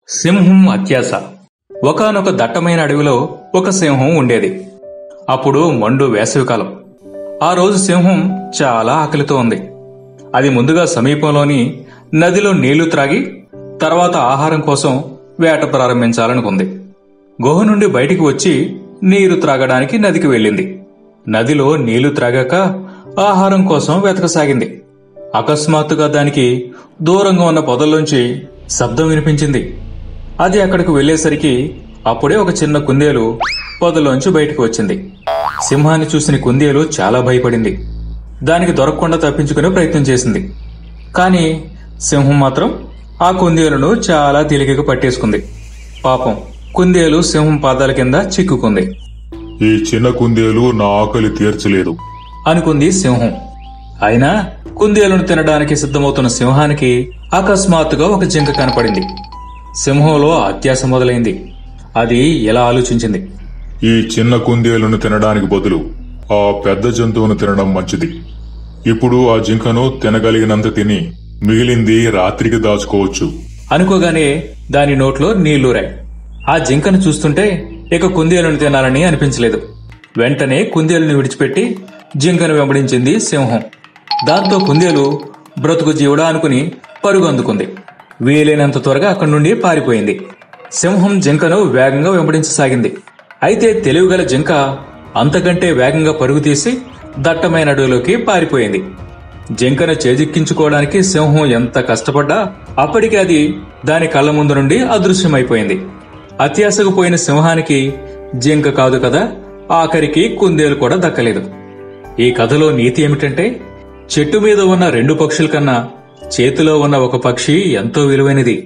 సింహం అత్యాస ఒకానొక దట్టమైన అడవిలో ఒక సింహం ఉండేది అప్పుడు మండు వేసవికాలం ఆ రోజు సింహం చాలా ఆకలితో ఉంది అది ముందుగా సమీపంలోని నదిలో నీళ్లు త్రాగి తర్వాత ఆహారం కోసం వేట ప్రారంభించాలనుకుంది గుహ నుండి బయటికి వచ్చి నీరు త్రాగడానికి నదికి వెళ్ళింది నదిలో నీళ్లు త్రాగాక ఆహారం కోసం వెతకసాగింది అకస్మాత్తుగా దానికి దూరంగా ఉన్న పొదల్లోంచి శబ్దం వినిపించింది అది అక్కడికి వెళ్లేసరికి అప్పుడే ఒక చిన్న కుందేలు పొదలోంచి బయటకు వచ్చింది సింహాన్ని చూసిన కుందేలు చాలా భయపడింది దానికి దొరకకుండా తప్పించుకునే ప్రయత్నం చేసింది కానీ సింహం మాత్రం ఆ కుందేలును చాలా తేలికగా పట్టేసుకుంది పాపం కుందేలు సింహం పాదాల కింద చిక్కుకుంది ఈ చిన్న కుందేలు నా ఆకలి తీర్చలేదు అనుకుంది సింహం అయినా కుందేలును తినడానికి సిద్ధమవుతున్న సింహానికి అకస్మాత్తుగా ఒక జింక కనపడింది సింహంలో అత్యాస మొదలైంది అది ఎలా ఆలోచించింది ఈ చిన్న కుందేలును తినడానికి బదులు ఆ పెద్ద జంతువును తినడం మంచిది ఇప్పుడు ఆ జింకను తినగలిగినంత తిని మిగిలింది రాత్రికి దాచుకోవచ్చు అనుకోగానే దాని నోట్లో నీళ్లూరాయి ఆ జింకను చూస్తుంటే ఇక కుందేలును తినాలని అనిపించలేదు వెంటనే కుందేలుని విడిచిపెట్టి జింకను వెంబడించింది సింహం దాంతో కుందేలు బ్రతుకు జీవుడా అనుకుని పరుగు అందుకుంది వీలైనంత త్వరగా అక్కడి నుండి పారిపోయింది సింహం జింకను వేగంగా వెంబడించసాగింది అయితే తెలివిగల జింక అంతకంటే వేగంగా పరుగు తీసి దట్టమైన అడవిలోకి పారిపోయింది జింకను చేజిక్కించుకోవడానికి సింహం ఎంత కష్టపడ్డా అప్పటికి అది దాని కళ్ళ ముందు నుండి అదృశ్యమైపోయింది అత్యాశకు పోయిన సింహానికి జింక కాదు కదా ఆఖరికి కుందేలు కూడా దక్కలేదు ఈ కథలో నీతి ఏమిటంటే చెట్టు మీద ఉన్న రెండు పక్షుల కన్నా చేతిలో ఉన్న ఒక పక్షి ఎంతో విలువైనది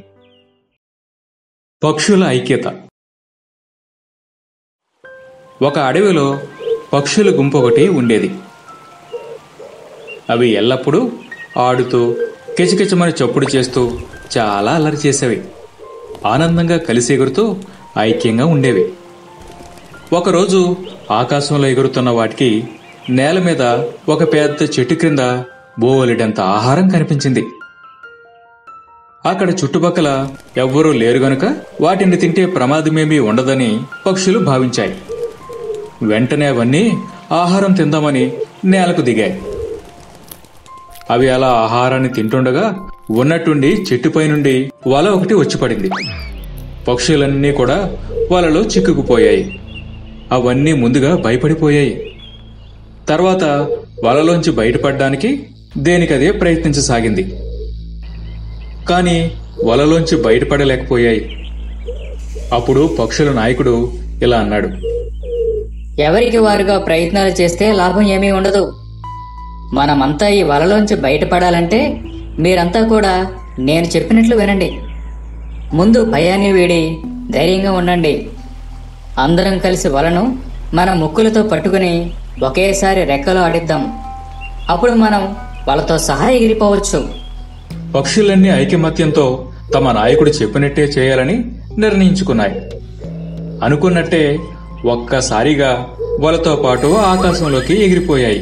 పక్షుల ఐక్యత ఒక అడవిలో పక్షుల గుంపు ఒకటి ఉండేది అవి ఎల్లప్పుడూ ఆడుతూ కిచకిచమని చప్పుడు చేస్తూ చాలా అల్లరి చేసేవి ఆనందంగా కలిసి ఎగురుతూ ఐక్యంగా ఉండేవి ఒకరోజు ఆకాశంలో ఎగురుతున్న వాటికి నేల మీద ఒక పెద్ద చెట్టు క్రింద బోలెడంత ఆహారం కనిపించింది అక్కడ చుట్టుపక్కల ఎవ్వరూ లేరు గనుక వాటిని తింటే ప్రమాదమేమీ ఉండదని పక్షులు భావించాయి వెంటనే అవన్నీ ఆహారం తిందామని నేలకు దిగాయి అవి అలా ఆహారాన్ని తింటుండగా ఉన్నట్టుండి చెట్టుపై నుండి వల ఒకటి వచ్చి పడింది పక్షులన్నీ కూడా వలలో చిక్కుకుపోయాయి అవన్నీ ముందుగా భయపడిపోయాయి తర్వాత వలలోంచి బయటపడడానికి దేనికదే ప్రయత్నించసాగింది కానీ వలలోంచి బయటపడలేకపోయాయి అప్పుడు పక్షుల నాయకుడు ఇలా అన్నాడు ఎవరికి వారుగా ప్రయత్నాలు చేస్తే లాభం ఏమీ ఉండదు మనమంతా ఈ వలలోంచి బయటపడాలంటే మీరంతా కూడా నేను చెప్పినట్లు వినండి ముందు భయాన్ని వీడి ధైర్యంగా ఉండండి అందరం కలిసి వలను మన ముక్కులతో పట్టుకుని ఒకేసారి రెక్కలో ఆడిద్దాం అప్పుడు మనం వాళ్ళతో సహా ఎగిరిపోవచ్చు పక్షులన్నీ ఐకమత్యంతో తమ నాయకుడు చెప్పినట్టే చేయాలని నిర్ణయించుకున్నాయి అనుకున్నట్టే ఒక్కసారిగా వలతో పాటు ఆకాశంలోకి ఎగిరిపోయాయి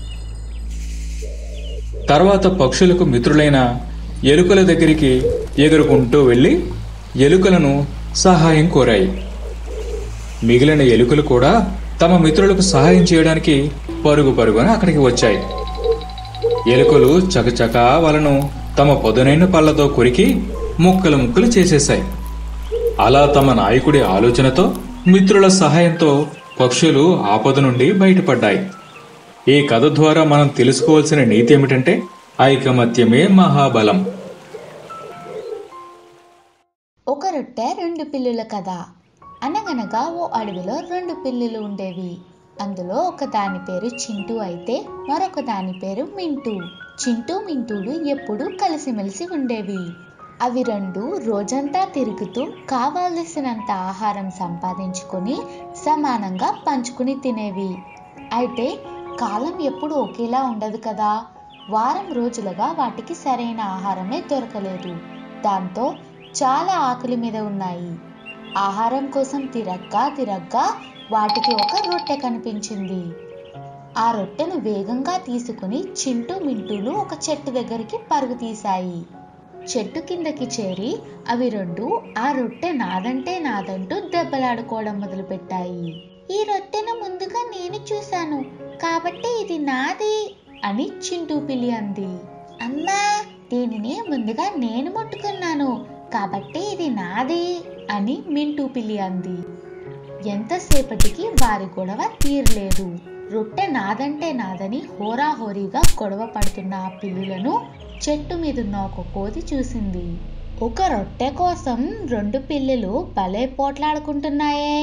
తర్వాత పక్షులకు మిత్రులైన ఎలుకల దగ్గరికి ఎగురుకుంటూ వెళ్లి ఎలుకలను సహాయం కోరాయి మిగిలిన ఎలుకలు కూడా తమ మిత్రులకు సహాయం చేయడానికి పరుగు పరుగున అక్కడికి వచ్చాయి ఎలుకలు చకచకా వలను తమ పొదనైన పళ్ళతో కొరికి ముక్కలు ముక్కలు చేసేశాయి అలా తమ నాయకుడి ఆలోచనతో మిత్రుల సహాయంతో పక్షులు ఆపద నుండి బయటపడ్డాయి ఈ కథ ద్వారా మనం తెలుసుకోవాల్సిన నీతి ఏమిటంటే ఐకమత్యమే మహాబలం ఒక రొట్టె రెండు పిల్లుల కథ అనగనగా ఓ అడవిలో రెండు పిల్లులు ఉండేవి అందులో ఒక దాని పేరు చింటూ అయితే మరొక దాని పేరు మింటూ చింటూ మింటూలు ఎప్పుడూ కలిసిమెలిసి ఉండేవి అవి రెండు రోజంతా తిరుగుతూ కావాల్సినంత ఆహారం సంపాదించుకొని సమానంగా పంచుకుని తినేవి అయితే కాలం ఎప్పుడు ఒకేలా ఉండదు కదా వారం రోజులుగా వాటికి సరైన ఆహారమే దొరకలేదు దాంతో చాలా ఆకలి మీద ఉన్నాయి ఆహారం కోసం తిరగ్గా తిరగ్గా వాటికి ఒక రొట్టె కనిపించింది ఆ రొట్టెను వేగంగా తీసుకుని చింటూ మింటూలు ఒక చెట్టు దగ్గరికి పరుగు తీశాయి చెట్టు కిందకి చేరి అవి రెండు ఆ రొట్టె నాదంటే నాదంటూ దెబ్బలాడుకోవడం మొదలుపెట్టాయి ఈ రొట్టెను ముందుగా నేను చూశాను కాబట్టి ఇది నాది అని చింటూ పిల్లి అంది అమ్మా దీనిని ముందుగా నేను ముట్టుకున్నాను కాబట్టి ఇది నాది అని మింటూ పిల్లి అంది ఎంతసేపటికి వారి గొడవ తీరలేదు రొట్టె నాదంటే నాదని హోరాహోరీగా గొడవ పడుతున్న ఆ పిల్లులను చెట్టు మీదున్న ఒక కోతి చూసింది ఒక రొట్టె కోసం రెండు పిల్లులు భలే పోట్లాడుకుంటున్నాయే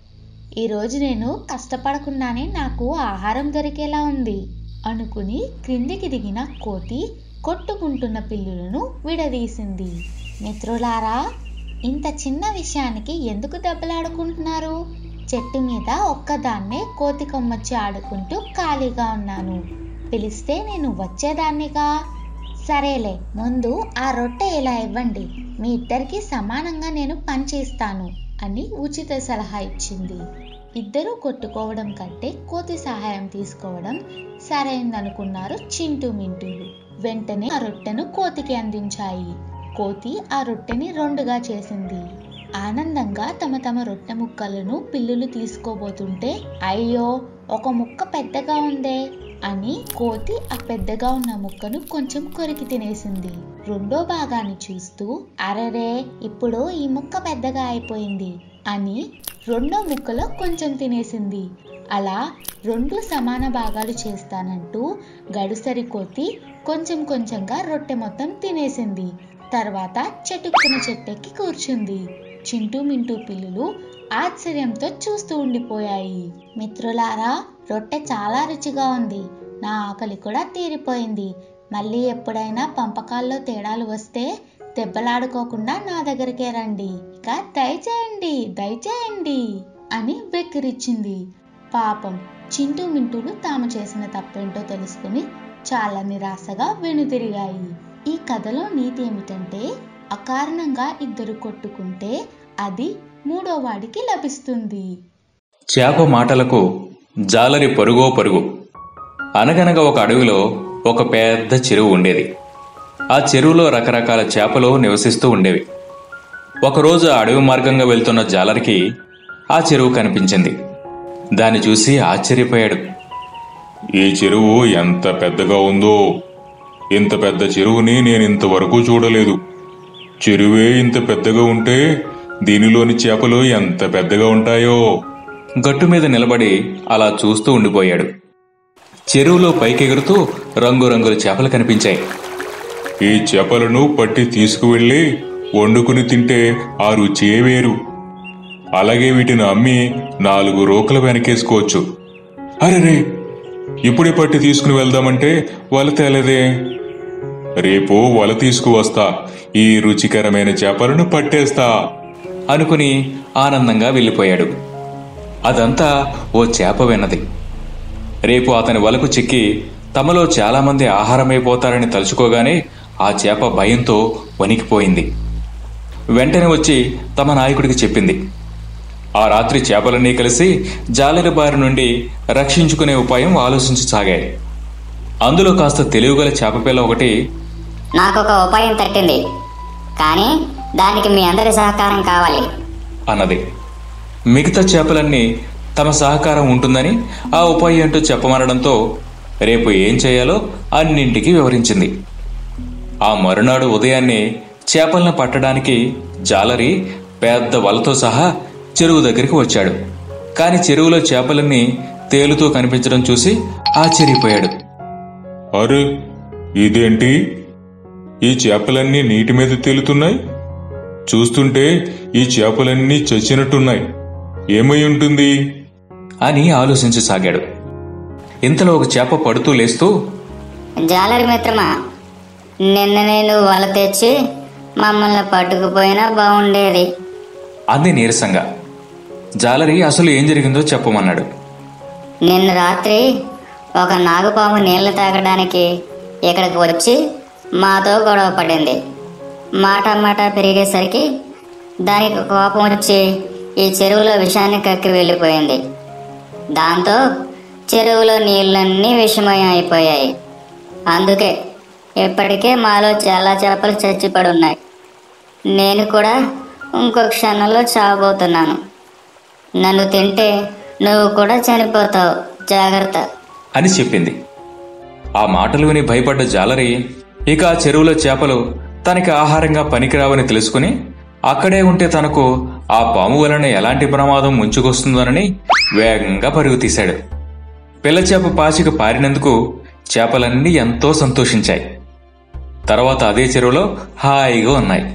ఈరోజు నేను కష్టపడకుండానే నాకు ఆహారం దొరికేలా ఉంది అనుకుని క్రిందికి దిగిన కోతి కొట్టుకుంటున్న పిల్లులను విడదీసింది మిత్రులారా ఇంత చిన్న విషయానికి ఎందుకు దెబ్బలాడుకుంటున్నారు చెట్టు మీద ఒక్కదాన్నే కోతి కొమ్మచ్చి ఆడుకుంటూ ఖాళీగా ఉన్నాను పిలిస్తే నేను వచ్చేదాన్నిగా సరేలే ముందు ఆ రొట్టె ఇలా ఇవ్వండి మీ ఇద్దరికి సమానంగా నేను పనిచేస్తాను అని ఉచిత సలహా ఇచ్చింది ఇద్దరూ కొట్టుకోవడం కంటే కోతి సహాయం తీసుకోవడం సరైందనుకున్నారు చింటూ మింటూలు వెంటనే ఆ రొట్టెను కోతికి అందించాయి కోతి ఆ రొట్టెని రెండుగా చేసింది ఆనందంగా తమ తమ రొట్టె ముక్కలను పిల్లులు తీసుకోబోతుంటే అయ్యో ఒక ముక్క పెద్దగా ఉందే అని కోతి ఆ పెద్దగా ఉన్న ముక్కను కొంచెం కొరికి తినేసింది రెండో భాగాన్ని చూస్తూ అరెరే ఇప్పుడు ఈ ముక్క పెద్దగా అయిపోయింది అని రెండో ముక్కలో కొంచెం తినేసింది అలా రెండు సమాన భాగాలు చేస్తానంటూ గడుసరి కోతి కొంచెం కొంచెంగా రొట్టె మొత్తం తినేసింది తర్వాత చెట్టుకున్న చెట్టెక్కి కూర్చుంది చింటూ మింటూ పిల్లులు ఆశ్చర్యంతో చూస్తూ ఉండిపోయాయి మిత్రులారా రొట్టె చాలా రుచిగా ఉంది నా ఆకలి కూడా తీరిపోయింది మళ్ళీ ఎప్పుడైనా పంపకాల్లో తేడాలు వస్తే దెబ్బలాడుకోకుండా నా దగ్గరికే రండి ఇక దయచేయండి దయచేయండి అని వెక్కిరిచ్చింది పాపం చింటూ మింటూలు తాము చేసిన తప్పేంటో తెలుసుకుని చాలా నిరాశగా వెనుతిరిగాయి ఈ కథలో నీతి ఏమిటంటే అకారణంగా ఇద్దరు కొట్టుకుంటే అది మూడో వాడికి లభిస్తుంది చేప మాటలకు జాలరి పరుగో పరుగు అనగనగా ఒక అడవిలో ఒక పెద్ద చెరువు ఉండేది ఆ చెరువులో రకరకాల చేపలు నివసిస్తూ ఉండేవి ఒకరోజు ఆ అడవి మార్గంగా వెళ్తున్న జాలరికి ఆ చెరువు కనిపించింది దాన్ని చూసి ఆశ్చర్యపోయాడు ఈ చెరువు ఎంత పెద్దగా ఉందో ఇంత పెద్ద చెరువుని నేను ఇంతవరకు చూడలేదు చెరువే ఇంత పెద్దగా ఉంటే దీనిలోని చేపలు ఎంత పెద్దగా ఉంటాయో గట్టు మీద నిలబడి అలా చూస్తూ ఉండిపోయాడు చెరువులో పైకెగురుతూ రంగురంగుల చేపలు కనిపించాయి ఈ చేపలను పట్టి తీసుకువెళ్ళి వండుకుని తింటే ఆ రుచియే వేరు అలాగే వీటిని అమ్మి నాలుగు రోకలు వెనకేసుకోవచ్చు అరెరే ఇప్పుడే పట్టి తీసుకుని వెళ్దామంటే వల తేలేదే రేపు వల తీసుకువస్తా ఈ రుచికరమైన చేపలను పట్టేస్తా అనుకుని ఆనందంగా వెళ్ళిపోయాడు అదంతా ఓ చేప విన్నది రేపు అతని వలకు చిక్కి తమలో చాలామంది ఆహారమైపోతారని తలుచుకోగానే ఆ చేప భయంతో వణికిపోయింది వెంటనే వచ్చి తమ నాయకుడికి చెప్పింది ఆ రాత్రి చేపలన్నీ కలిసి జాలరి బారి నుండి రక్షించుకునే ఉపాయం ఆలోచించసాగాయి అందులో కాస్త తెలివిగల చేప పిల్ల ఒకటి నాకు ఒక ఉపాయం తట్టింది కానీ దానికి మీ అందరి సహకారం కావాలి అన్నది మిగతా చేపలన్నీ తమ సహకారం ఉంటుందని ఆ ఉపాయం ఏంటో చెప్పమనడంతో రేపు ఏం చేయాలో అన్నింటికి వివరించింది ఆ మరునాడు ఉదయాన్నే చేపలను పట్టడానికి జాలరి పెద్ద వలతో సహా చెరువు దగ్గరికి వచ్చాడు కాని చెరువులో చేపలన్నీ తేలుతూ కనిపించడం చూసి ఆశ్చర్యపోయాడు అరే ఇదేంటి ఈ చేపలన్నీ నీటి మీద తేలుతున్నాయి చూస్తుంటే ఈ చేపలన్నీ చచ్చినట్టున్నాయి ఏమై ఉంటుంది అని ఆలోచించసాగాడు ఇంతలో ఒక చేప పడుతూ లేస్తూ జాలరి మిత్రమా నిన్న నేను వల తెచ్చి మమ్మల్ని పట్టుకుపోయినా బాగుండేది అంది నీరసంగా జాలరి అసలు ఏం జరిగిందో చెప్పమన్నాడు నిన్న రాత్రి ఒక నాగుపాము నీళ్లు తాగడానికి ఇక్కడికి వచ్చి మాతో గొడవ పడింది మాట మాట పెరిగేసరికి దానికి కోపం వచ్చి ఈ చెరువులో విషాన్ని కక్కి వెళ్ళిపోయింది దాంతో చెరువులో నీళ్ళన్నీ విషమయం అయిపోయాయి అందుకే ఇప్పటికే మాలో చాలా చేపలు చచ్చిపడి ఉన్నాయి నేను కూడా ఇంకో క్షణంలో చావబోతున్నాను నన్ను తింటే నువ్వు కూడా చనిపోతావు జాగ్రత్త అని చెప్పింది ఆ మాటలు విని భయపడ్డ జాలరి ఇక ఆ చెరువులో చేపలు తనకి ఆహారంగా పనికిరావని తెలుసుకుని అక్కడే ఉంటే తనకు ఆ పాము వలన ఎలాంటి ప్రమాదం ముంచుకొస్తుందోనని వేగంగా పరుగు తీశాడు పిల్ల చేప పాచిక పారినందుకు చేపలన్నీ ఎంతో సంతోషించాయి తర్వాత అదే చెరువులో హాయిగా ఉన్నాయి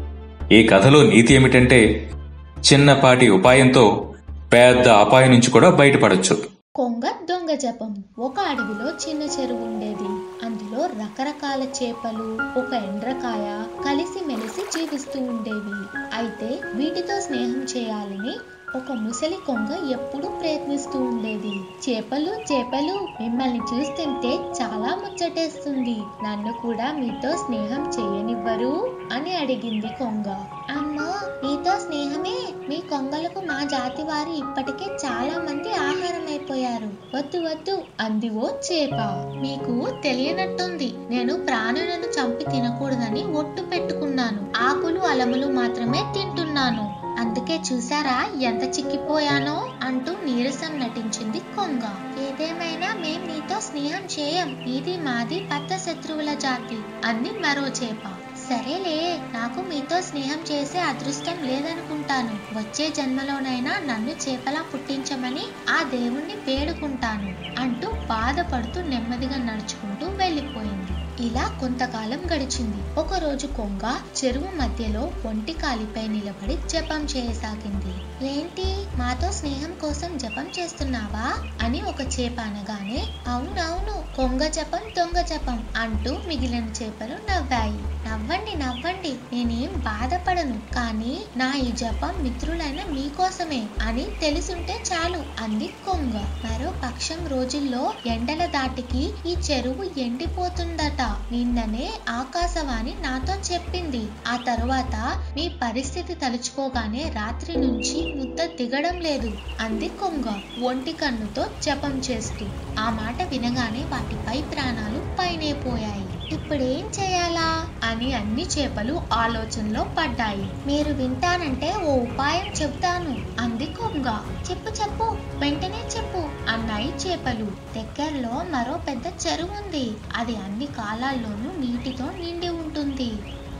ఈ కథలో నీతి ఏమిటంటే చిన్నపాటి ఉపాయంతో పెద్ద అపాయం నుంచి కూడా బయటపడొచ్చు కొంగ దొంగ జపం ఒక అడవిలో చిన్న చెరువు ఉండేది అందులో రకరకాల చేపలు ఒక ఎండ్రకాయ కలిసి మెలిసి జీవిస్తూ ఉండేవి అయితే వీటితో స్నేహం చేయాలని ఒక ముసలి కొంగ ఎప్పుడూ ప్రయత్నిస్తూ ఉండేది చేపలు చేపలు మిమ్మల్ని చూస్తుంటే చాలా ముచ్చటేస్తుంది నన్ను కూడా మీతో స్నేహం చేయనివ్వరు అని అడిగింది కొంగ అమ్మో మీతో స్నేహమే మీ కొంగలకు మా జాతి వారు ఇప్పటికే చాలా మంది ఆహారం అయిపోయారు వద్దు వద్దు అంది ఓ చేప మీకు తెలియనట్టుంది నేను ప్రాణులను చంపి తినకూడదని ఒట్టు పెట్టుకున్నాను ఆకులు అలములు మాత్రమే తింటున్నాను అందుకే చూసారా ఎంత చిక్కిపోయానో అంటూ నీరసం నటించింది కొంగ ఏదేమైనా మేం నీతో స్నేహం చేయం నీది మాది పత్త శత్రువుల జాతి అంది మరో చేప సరేలే నాకు మీతో స్నేహం చేసే అదృష్టం లేదనుకుంటాను వచ్చే జన్మలోనైనా నన్ను చేపలా పుట్టించమని ఆ దేవుణ్ణి వేడుకుంటాను అంటూ బాధపడుతూ నెమ్మదిగా నడుచుకుంటూ వెళ్ళిపోయింది ఇలా కొంతకాలం గడిచింది ఒక రోజు కొంగ చెరువు మధ్యలో ఒంటి కాలిపై నిలబడి జపం చేయసాగింది ఏంటి మాతో స్నేహం కోసం జపం చేస్తున్నావా అని ఒక చేప అనగానే అవునవును కొంగ జపం దొంగ జపం అంటూ మిగిలిన చేపలు నవ్వాయి నవ్వండి నవ్వండి నేనేం బాధపడను కానీ నా ఈ జపం మిత్రులైన మీకోసమే అని తెలిసుంటే చాలు అంది కొంగ మరో పక్షం రోజుల్లో ఎండల దాటికి ఈ చెరువు ఎండిపోతుందట నిన్ననే ఆకాశవాణి నాతో చెప్పింది ఆ తరువాత మీ పరిస్థితి తలుచుకోగానే రాత్రి నుంచి ముద్ద దిగడం లేదు అంది కొంగ ఒంటి కన్నుతో జపం చేస్తూ ఆ మాట వినగానే వాటిపై ప్రాణాలు పైనే పోయాయి ఇప్పుడేం చేయాలా అని అన్ని చేపలు ఆలోచనలో పడ్డాయి మీరు వింటానంటే ఓ ఉపాయం చెప్తాను అంది కొంగ చెప్పు చెప్పు వెంటనే చెప్పు అన్నాయి చేపలు దగ్గరలో మరో పెద్ద చెరువు ఉంది అది అన్ని కాలాల్లోనూ నీటితో నిండి ఉంటుంది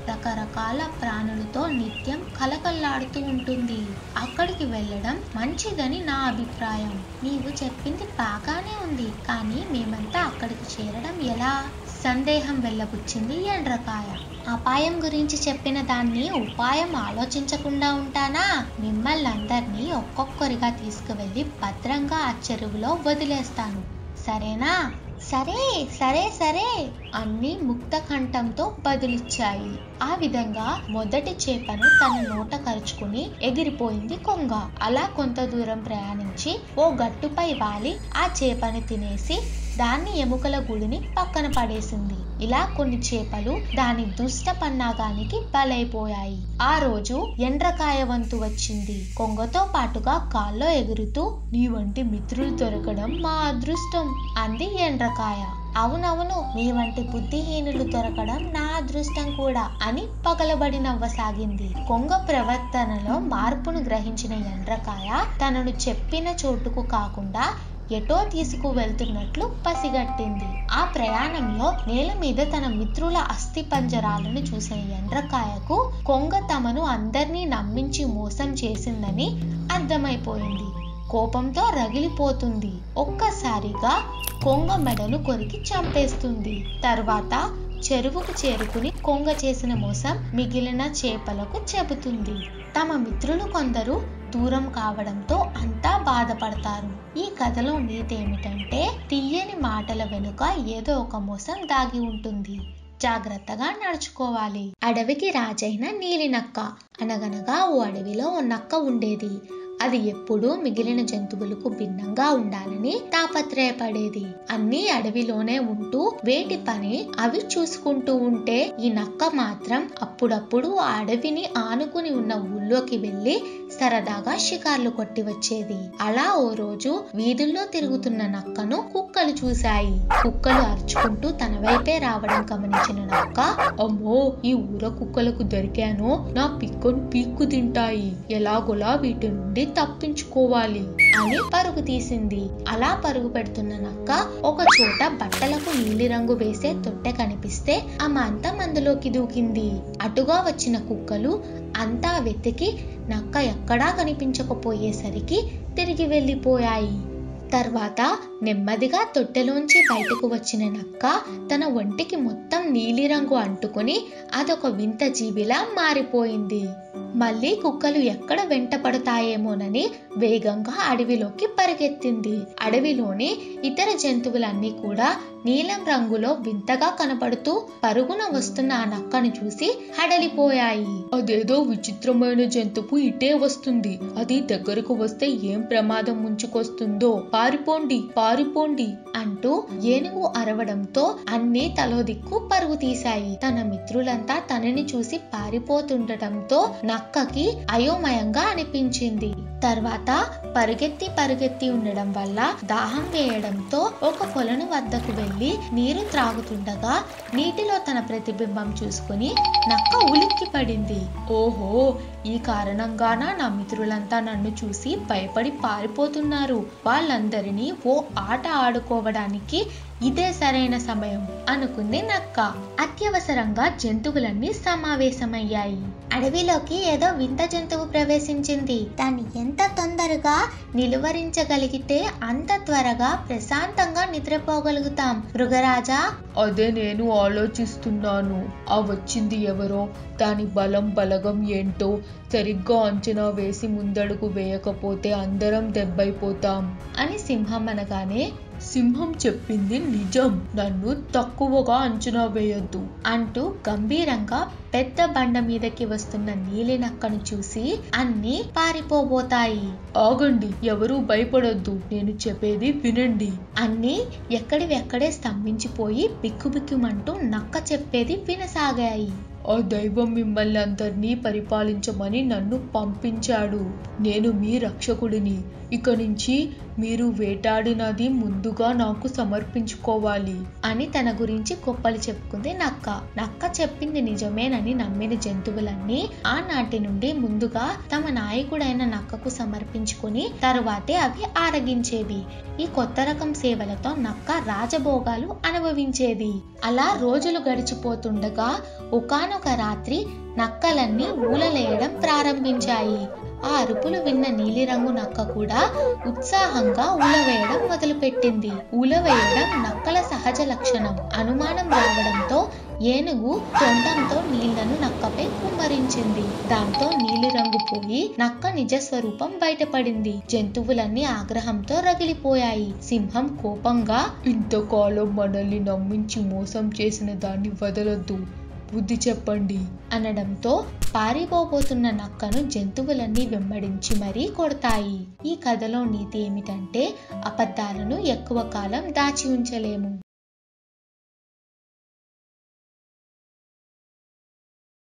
రకరకాల ప్రాణులతో నిత్యం కలకల్లాడుతూ ఉంటుంది అక్కడికి వెళ్ళడం మంచిదని నా అభిప్రాయం నీవు చెప్పింది బాగానే ఉంది కానీ మేమంతా అక్కడికి చేరడం ఎలా సందేహం వెళ్ళబుచ్చింది ఎండ్రకాయ అపాయం గురించి చెప్పిన దాన్ని ఉపాయం ఆలోచించకుండా ఉంటానా మిమ్మల్ని అందరినీ ఒక్కొక్కరిగా తీసుకువెళ్ళి భద్రంగా ఆ చెరువులో వదిలేస్తాను సరేనా సరే సరే సరే అన్ని ముక్త కంఠంతో బదులిచ్చాయి ఆ విధంగా మొదటి చేపను తన నోట కరుచుకుని ఎగిరిపోయింది కొంగ అలా కొంత దూరం ప్రయాణించి ఓ గట్టుపై వాలి ఆ చేపని తినేసి దాన్ని ఎముకల గుడిని పక్కన పడేసింది ఇలా కొన్ని చేపలు దాని దుష్ట పన్నాగానికి బలైపోయాయి ఆ రోజు ఎండ్రకాయ వంతు వచ్చింది కొంగతో పాటుగా గాల్లో ఎగురుతూ నీ వంటి మిత్రులు దొరకడం మా అదృష్టం అంది ఎండ్రకాయ అవునవును నీ వంటి బుద్ధిహీనులు దొరకడం నా అదృష్టం కూడా అని పగలబడి నవ్వసాగింది కొంగ ప్రవర్తనలో మార్పును గ్రహించిన ఎండ్రకాయ తనను చెప్పిన చోటుకు కాకుండా ఎటో తీసుకువెళ్తున్నట్లు పసిగట్టింది ఆ ప్రయాణంలో నేల మీద తన మిత్రుల అస్థి పంజరాలను చూసిన ఎండ్రకాయకు కొంగ తమను అందర్నీ నమ్మించి మోసం చేసిందని అర్థమైపోయింది కోపంతో రగిలిపోతుంది ఒక్కసారిగా కొంగ మెడను కొరికి చంపేస్తుంది తర్వాత చెరువుకు చేరుకుని కొంగ చేసిన మోసం మిగిలిన చేపలకు చెబుతుంది తమ మిత్రులు కొందరు దూరం కావడంతో అంతా బాధపడతారు ఈ కథలో నీతి ఏమిటంటే తీయని మాటల వెనుక ఏదో ఒక మోసం దాగి ఉంటుంది జాగ్రత్తగా నడుచుకోవాలి అడవికి రాజైన నీలి నక్క అనగనగా ఓ అడవిలో ఓ నక్క ఉండేది అది ఎప్పుడూ మిగిలిన జంతువులకు భిన్నంగా ఉండాలని తాపత్రయపడేది అన్ని అడవిలోనే ఉంటూ వేటి పని అవి చూసుకుంటూ ఉంటే ఈ నక్క మాత్రం అప్పుడప్పుడు ఆ అడవిని ఆనుకుని ఉన్న ఊళ్ళోకి వెళ్లి సరదాగా షికార్లు కొట్టి వచ్చేది అలా ఓ రోజు వీధుల్లో తిరుగుతున్న నక్కను కుక్కలు చూశాయి కుక్కలు అరుచుకుంటూ తన వైపే రావడం గమనించిన నక్క అమ్మో ఈ ఊర కుక్కలకు దొరికాను నా పిక్కను పీక్కు తింటాయి ఎలాగోలా వీటి నుండి తప్పించుకోవాలి అని పరుగు తీసింది అలా పరుగు పెడుతున్న నక్క ఒక చోట బట్టలకు నీలిరంగు వేసే తొట్టె కనిపిస్తే ఆమె అంతా అందులోకి దూకింది అటుగా వచ్చిన కుక్కలు అంతా వెతికి నక్క ఎక్కడా కనిపించకపోయేసరికి తిరిగి వెళ్ళిపోయాయి తర్వాత నెమ్మదిగా తొట్టెలోంచి బయటకు వచ్చిన నక్క తన ఒంటికి మొత్తం నీలిరంగు అంటుకుని అదొక వింత జీవిలా మారిపోయింది మళ్ళీ కుక్కలు ఎక్కడ వెంట పడతాయేమోనని వేగంగా అడవిలోకి పరిగెత్తింది అడవిలోని ఇతర జంతువులన్నీ కూడా నీలం రంగులో వింతగా కనపడుతూ పరుగున వస్తున్న ఆ నక్కను చూసి హడలిపోయాయి అదేదో విచిత్రమైన జంతువు ఇటే వస్తుంది అది దగ్గరకు వస్తే ఏం ప్రమాదం ముంచుకొస్తుందో పారిపోండి పారిపోండి అంటూ ఏనుగు అరవడంతో అన్ని తలో దిక్కు పరుగు తీశాయి తన మిత్రులంతా తనని చూసి పారిపోతుండటంతో నక్కకి అయోమయంగా అనిపించింది తర్వాత పరుగెత్తి పరుగెత్తి ఉండడం వల్ల దాహం వేయడంతో ఒక కొలను వద్దకు వెళ్లి నీరు త్రాగుతుండగా నీటిలో తన ప్రతిబింబం చూసుకుని నక్క ఉలిక్కి పడింది ఓహో ఈ కారణంగాన నా మిత్రులంతా నన్ను చూసి భయపడి పారిపోతున్నారు వాళ్ళందరినీ ఓ ఆట ఆడుకోవడానికి ఇదే సరైన సమయం అనుకుంది నక్క అత్యవసరంగా జంతువులన్నీ సమావేశమయ్యాయి అడవిలోకి ఏదో వింత జంతువు ప్రవేశించింది దాన్ని ఎంత తొందరగా నిలువరించగలిగితే అంత త్వరగా ప్రశాంతంగా నిద్రపోగలుగుతాం మృగరాజా అదే నేను ఆలోచిస్తున్నాను ఆ వచ్చింది ఎవరో దాని బలం బలగం ఏంటో సరిగ్గా అంచనా వేసి ముందడుగు వేయకపోతే అందరం దెబ్బైపోతాం అని సింహం అనగానే సింహం చెప్పింది నిజం నన్ను తక్కువగా అంచనా వేయొద్దు అంటూ గంభీరంగా పెద్ద బండ మీదకి వస్తున్న నీలి నక్కను చూసి అన్ని పారిపోబోతాయి ఆగండి ఎవరూ భయపడొద్దు నేను చెప్పేది వినండి అన్ని ఎక్కడివెక్కడే స్తంభించిపోయి బిక్కుబిక్కుమంటూ నక్క చెప్పేది వినసాగాయి ఆ దైవం మిమ్మల్ని అందరినీ పరిపాలించమని నన్ను పంపించాడు నేను మీ రక్షకుడిని ఇక నుంచి మీరు వేటాడినది ముందుగా నాకు సమర్పించుకోవాలి అని తన గురించి గొప్పలు చెప్పుకుంది నక్క నక్క చెప్పింది నిజమేనని నమ్మిన జంతువులన్నీ ఆనాటి నుండి ముందుగా తమ నాయకుడైన నక్కకు సమర్పించుకుని తరువాతే అవి ఆరగించేవి ఈ కొత్త రకం సేవలతో నక్క రాజభోగాలు అనుభవించేది అలా రోజులు గడిచిపోతుండగా ఒకానొక రాత్రి నక్కలన్నీ ఊలలేయడం ప్రారంభించాయి ఆ అరుపులు విన్న నీలిరంగు నక్క కూడా ఉత్సాహంగా ఊలవేయడం మొదలుపెట్టింది ఊలవేయడం నక్కల సహజ లక్షణం అనుమానం రావడంతో ఏనుగు తొండంతో నీళ్లను నక్కపై కుమ్మరించింది దాంతో నీలిరంగు పోయి నక్క నిజ స్వరూపం బయటపడింది జంతువులన్నీ ఆగ్రహంతో రగిలిపోయాయి సింహం కోపంగా ఇంతకాలం మనల్ని నమ్మించి మోసం చేసిన దాన్ని వదలొద్దు బుద్ధి చెప్పండి అనడంతో పారిపోబోతున్న నక్కను జంతువులన్నీ వెంబడించి మరీ కొడతాయి ఈ కథలో నీతి ఏమిటంటే అబద్ధాలను ఎక్కువ కాలం దాచి ఉంచలేము